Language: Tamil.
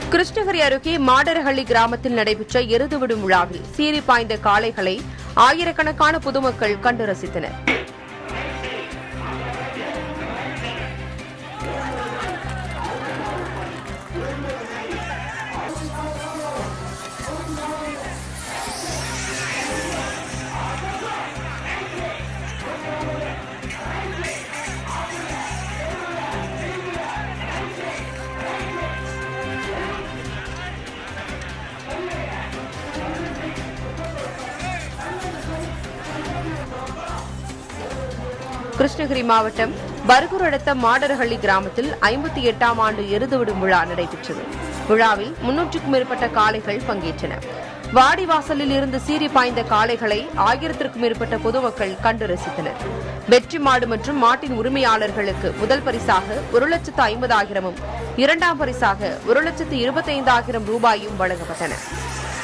கிருஷ்ணகிரி அருகே மாடரஹள்ளி கிராமத்தில் நடைபெற்ற எருது விடும் விழாவில் சீறி பாய்ந்த காளைகளை ஆயிரக்கணக்கான பொதுமக்கள் கண்டு ரசித்தனர் கிருஷ்ணகிரி மாவட்டம் பர்கூர் அடுத்த மாடரஹள்ளி கிராமத்தில் ஐம்பத்தி எட்டாம் ஆண்டு எருதுவிடும் விழா நடைபெற்றது விழாவில் முன்னூற்றுக்கும் மேற்பட்ட காளைகள் பங்கேற்றன வாடிவாசலில் இருந்து சீறி பாய்ந்த காளைகளை ஆயிரத்திற்கும் மேற்பட்ட பொதுமக்கள் கண்டு ரசித்தனர் வெற்றி மாடு மற்றும் மாட்டின் உரிமையாளர்களுக்கு முதல் பரிசாக ஒரு லட்சத்து ஐம்பதாயிரமும் இரண்டாம் பரிசாக ஒரு லட்சத்து இருபத்தைந்தாயிரம் ரூபாயும் வழங்கப்பட்டன